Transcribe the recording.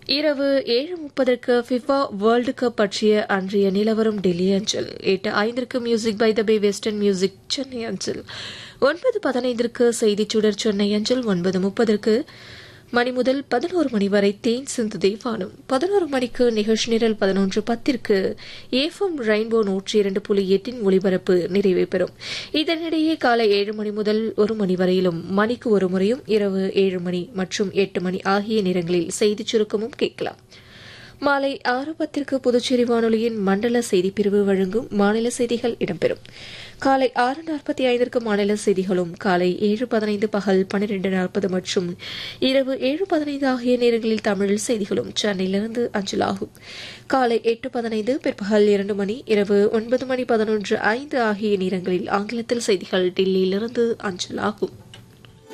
இரவு ஏழு முப்பதற்கு ஃபிஃபா வேர்ல்டு கப் பற்றிய அன்றைய நிலவரம் டெல்லி அஞ்சல் எட்டு ஐந்திற்கு music by the bay western music Chennai அஞ்சல் ஒன்பது பதினைந்திற்கு செய்திச் சுடர் சென்னை அஞ்சல் ஒன்பது முப்பதற்கு மணி முதல் பதினோரு மணி வரை தேன் சிந்து தேவானம் பதினோரு மணிக்கு நிகழ்ச்சி நிரல் பதினொன்று பத்திற்கு ஏஃபம் ரெயின்போ நூற்றி இரண்டு புள்ளி எட்டின் ஒளிபரப்பு நிறைவு பெறும் இதனிடையே காலை ஏழு மணி முதல் ஒரு மணி வரையிலும் மணிக்கு ஒரு முறையும் இரவு ஏழு மணி மற்றும் எட்டு மணி ஆகிய நேரங்களில் செய்திச் சுருக்கமும் கேட்கலாம் மாலை ஆறு பத்திற்கு புதுச்சேரி வானொலியின் மண்டல செய்திப்பிரிவு வழங்கும் மாநில செய்திகள் இடம்பெறும் காலை ஆறு நாற்பத்தி ஐந்திற்கு மாநில செய்திகளும் காலை ஏழு பதினைந்து பகல் பன்னிரண்டு நாற்பது மற்றும் இரவு ஏழு பதினைந்து ஆகிய நேரங்களில் தமிழ் செய்திகளும் சென்னையிலிருந்து அஞ்சலாகும் காலை எட்டு பதினைந்து பிற்பகல் இரண்டு மணி இரவு ஒன்பது மணி பதினொன்று ஐந்து ஆகிய நேரங்களில் ஆங்கிலத்தில் செய்திகள் டெல்லியிலிருந்து அஞ்சலாகும்